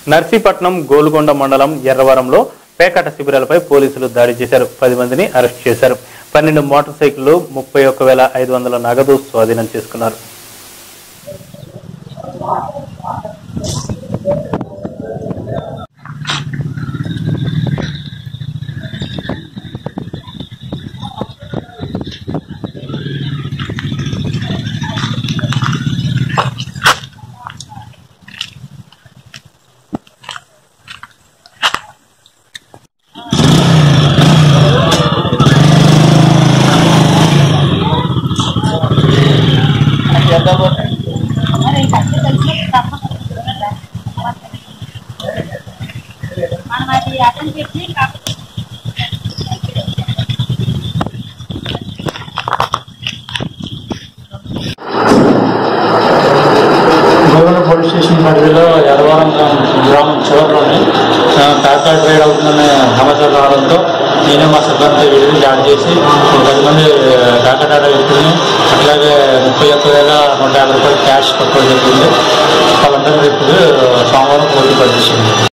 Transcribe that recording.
నర్సీపట్నం గోల్కొండ మండలం ఎర్రవరంలో పేకాట శిబిరాలపై పోలీసులు దాడి చేశారు పది మందిని అరెస్ట్ చేశారు పన్నెండు మోటార్ సైకిళ్లు ముప్పై ఒక్క వేల ఐదు వందల నగదు స్వాధీనం చేసుకున్నారు మనం అది అర్థం చెప్పి కాకపోతే గోగుల పోలీస్ స్టేషన్ పరిధిలో ఎర్రవరం గ్రామం గ్రామం చివరిలోని ప్యాకెట్ రైడ్ అవుతుందనే సమాచారం రావడంతో నేనే మా సిబ్బందితో వెళ్ళి దాడి చేసి ఒక పది మంది ప్యాకెట్ ఆడే వ్యక్తుల్ని అట్లాగే ముప్పై ఒక్క వేల నూట యాభై రూపాయలు క్యాష్ పట్టుకోవడం జరిగింది వాళ్ళందరినీ ఇప్పుడు సోమవారం కోర్టు పట్టించింది